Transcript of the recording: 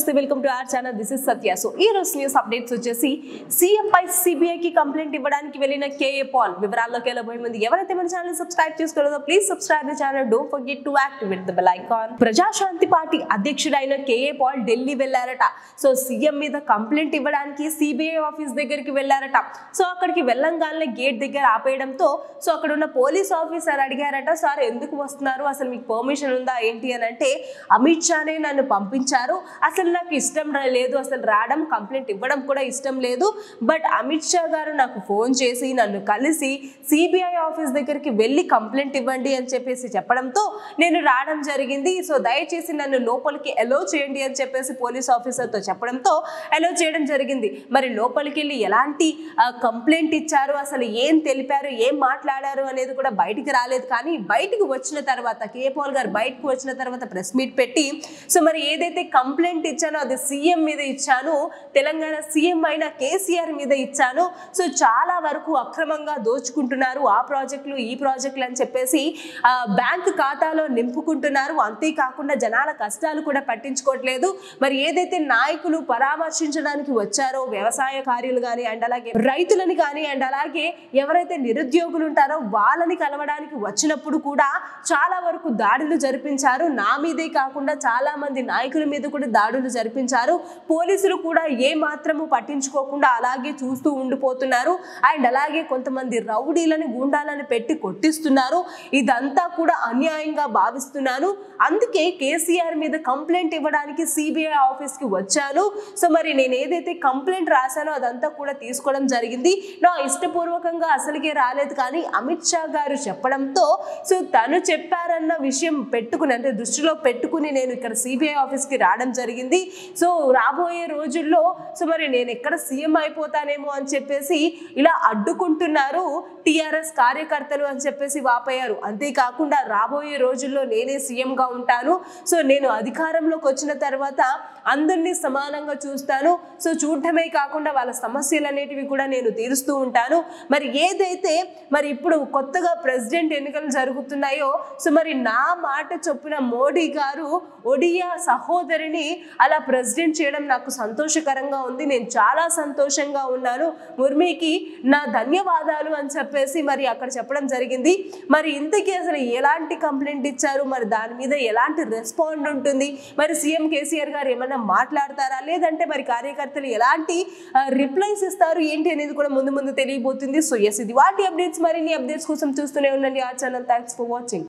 నమస్తే welcome to our channel this is Satya so ఈ రోజు న్యూస్ అప్డేట్స్ వచ్చేసి సీఎం పై సిబిఐకి కంప్లైంట్ ఇవ్వడానికి వెళ్ళిన కేఏ పాల్ వివరాల్లోకి వెళ్ళబోయే ముందు ఎవరైతే మన ఛానల్ సబ్స్క్రైబ్ చేసుకోలేదో please subscribe the channel don't forget to activate the bell icon Prajashanti party అధ్యక్షుడైన కేఏ పాల్ ఢిల్లీ వెళ్లారట సో సీఎం మీద కంప్లైంట్ ఇవ్వడానికి సిబిఐ ఆఫీస్ దగ్గరికి వెళ్లారట సో అక్కడికి వెళ్ళంగానే గేట్ దగ్గర ఆపేయడంతో సో అక్కడ ఉన్న పోలీస్ ఆఫీసర్ అడిగారట సార్ ఎందుకు వస్తున్నారు అసలు మీకు పర్మిషన్ ఉందా ఏంటి అని అంటే అమిత్ షానే నన్ను పంపించారు అసలు నాకు ఇష్టం రా- లేదు అసలు రావడం కంప్లైంట్ ఇవ్వడం కూడా ఇష్టం లేదు బట్ అమిత్ షా గారు నాకు ఫోన్ చేసి నన్ను కలిసి సిబిఐ ఆఫీస్ దగ్గరికి వెళ్ళి కంప్లైంట్ ఇవ్వండి అని చెప్పేసి చెప్పడంతో నేను రావడం జరిగింది సో దయచేసి నన్ను లోపలికి ఎలో చేయండి అని చెప్పేసి పోలీస్ ఆఫీసర్తో చెప్పడంతో ఎలో చేయడం జరిగింది మరి లోపలికి వెళ్ళి ఎలాంటి కంప్లైంట్ ఇచ్చారు అసలు ఏం తెలిపారు ఏం మాట్లాడారు అనేది కూడా బయటికి రాలేదు కానీ బయటికి వచ్చిన తర్వాత కే పాల్ గారు బయటకు వచ్చిన తర్వాత ప్రెస్ మీట్ పెట్టి సో మరి ఏదైతే కంప్లైంట్ ఇచ్చానో అది సీఎం మీద ఇచ్చాను తెలంగాణ సీఎం అయిన కేసీఆర్ మీద ఇచ్చాను సో చాలా వరకు అక్రమంగా దోచుకుంటున్నారు ఆ ప్రాజెక్టులు ఈ ప్రాజెక్టులు అని చెప్పేసి ఆ, బ్యాంక్ ఖాతాలో నింపుకుంటున్నారు అంతేకాకుండా జనాల కష్టాలు కూడా పట్టించుకోవట్లేదు మరి ఏదైతే నాయకులు పరామర్శించడానికి వచ్చారో వ్యవసాయ కార్యులు కానీ అండ్ అలాగే రైతులని కానీ అండ్ అలాగే ఎవరైతే నిరుద్యోగులు ఉంటారో వాళ్ళని కలవడానికి వచ్చినప్పుడు కూడా చాలా వరకు దాడులు జరిపించారు నా మీదే కాకుండా చాలా మంది నాయకుల మీద కూడా దాడులు జరిపించారు పోలీసులు కూడా ఏ మాత్రము పట్టించుకోకుండా అలాగే చూస్తూ ఉండిపోతున్నారు అండ్ అలాగే కొంతమంది రౌడీలను గుండాలను పెట్టి కొట్టిస్తున్నారు ఇదంతా కూడా అన్యాయంగా భావిస్తున్నాను అందుకే కేసీఆర్ మీద కంప్లైంట్ ఇవ్వడానికి సిబిఐ ఆఫీస్కి వచ్చాను సో మరి నేను ఏదైతే కంప్లైంట్ రాశానో అదంతా కూడా తీసుకోవడం జరిగింది నా ఇష్టపూర్వకంగా అసలుకే రాలేదు కానీ అమిత్ షా గారు చెప్పడంతో సో తను చెప్పారన్న విషయం పెట్టుకుని అంటే దృష్టిలో పెట్టుకుని నేను ఇక్కడ సిబిఐ ఆఫీస్కి రావడం జరిగింది సో రాబోయే రోజుల్లో సో మరి నేను ఎక్కడ సీఎం అయిపోతానేమో అని చెప్పేసి ఇలా అడ్డుకుంటున్నారు టిఆర్ఎస్ కార్యకర్తలు అని చెప్పేసి వాపోయారు అంతేకాకుండా రాబోయే రోజుల్లో నేనే సీఎంగా ఉంటాను సో నేను అధికారంలోకి వచ్చిన తర్వాత అందరినీ సమానంగా చూస్తాను సో చూడటమే కాకుండా వాళ్ళ సమస్యలు అనేటివి కూడా నేను తీరుస్తూ ఉంటాను మరి ఏదైతే మరి ఇప్పుడు కొత్తగా ప్రెసిడెంట్ ఎన్నికలు జరుగుతున్నాయో సో మరి నా మాట చొప్పున మోడీ గారు ఒడియా సహోదరిని అలా ప్రెసిడెంట్ చేయడం నాకు సంతోషకరంగా ఉంది నేను చాలా సంతోషంగా ఉన్నాను ముర్మికి నా ధన్యవాదాలు అని చెప్పేసి మరి అక్కడ చెప్పడం జరిగింది మరి ఇంతకీ అసలు ఎలాంటి కంప్లైంట్ ఇచ్చారు మరి దాని మీద ఎలాంటి రెస్పాండ్ ఉంటుంది మరి సీఎం కేసీఆర్ గారు ఏమైనా మాట్లాడతారా లేదంటే మరి కార్యకర్తలు ఎలాంటి రిప్లైస్ ఇస్తారు ఏంటి అనేది కూడా ముందు ముందు తెలియబోతుంది సో ఎస్ ఇది వాటి అప్డేట్స్ మరిన్ని అప్డేట్స్ కోసం చూస్తూనే ఉండండి ఆ ఛానల్ థ్యాంక్స్ ఫర్ వాచింగ్